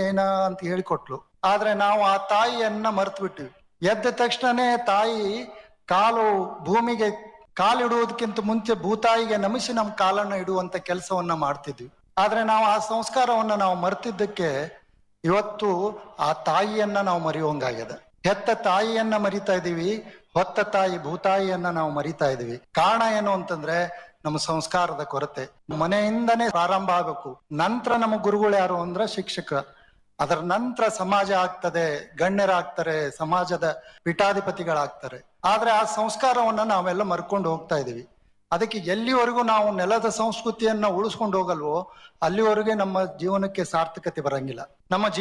ಏನ ಅಂತ ಹೇಳಿಕೊಟ್ಲು ಆದ್ರೆ ನಾವು ಆ ತಾಯಿಯನ್ನ ಮರ್ತು ಬಿಟ್ಟಿವಿ ಎದ್ದ ತಕ್ಷಣನೇ ತಾಯಿ ಕಾಲು ಭೂಮಿಗೆ ಕಾಲಿಡುವುದಕ್ಕಿಂತ ಮುಂಚೆ ಭೂತಾಯಿಗೆ ನಮಿಸಿ ನಮ್ಮ ಕಾಲನ್ನ ಇಡುವಂತ ಕೆಲಸವನ್ನ ಮಾಡ್ತಿದ್ವಿ ಆದ್ರೆ ನಾವು ಆ ಸಂಸ್ಕಾರವನ್ನ ನಾವು ಮರ್ತಿದ್ದಕ್ಕೆ ಇವತ್ತು ಆ ತಾಯಿಯನ್ನ ನಾವು ಮರೆಯುವಂಗಾಗ್ಯದ ಹೆತ್ತ ತಾಯಿಯನ್ನ ಮರಿತಾ ಇದೀವಿ ಹೊತ್ತ ತಾಯಿ ಭೂತಾಯಿಯನ್ನ ನಾವು ಮರಿತಾ ಇದೀವಿ ಕಾರಣ ಏನು ಅಂತಂದ್ರೆ ನಮ್ಮ ಸಂಸ್ಕಾರದ ಕೊರತೆ ಮನೆಯಿಂದನೇ ಪ್ರಾರಂಭ ಆಗಬೇಕು ನಂತರ ನಮ್ಮ ಗುರುಗಳು ಯಾರು ಅಂದ್ರೆ ಶಿಕ್ಷಕ ಅದರ ನಂತರ ಸಮಾಜ ಆಗ್ತದೆ ಗಣ್ಯರಾಗ್ತಾರೆ ಸಮಾಜದ ಪೀಠಾಧಿಪತಿಗಳಾಗ್ತಾರೆ ಆದ್ರೆ ಆ ಸಂಸ್ಕಾರವನ್ನ ನಾವೆಲ್ಲ ಮರ್ಕೊಂಡು ಹೋಗ್ತಾ ಇದೀವಿ ಅದಕ್ಕೆ ಎಲ್ಲಿವರೆಗೂ ನಾವು ನೆಲದ ಸಂಸ್ಕೃತಿಯನ್ನ ಉಳಿಸ್ಕೊಂಡು ಹೋಗಲ್ವೋ ಅಲ್ಲಿವರೆಗೆ ನಮ್ಮ ಜೀವನಕ್ಕೆ ಸಾರ್ಥಕತೆ ಬರಂಗಿಲ್ಲ ನಮ್ಮ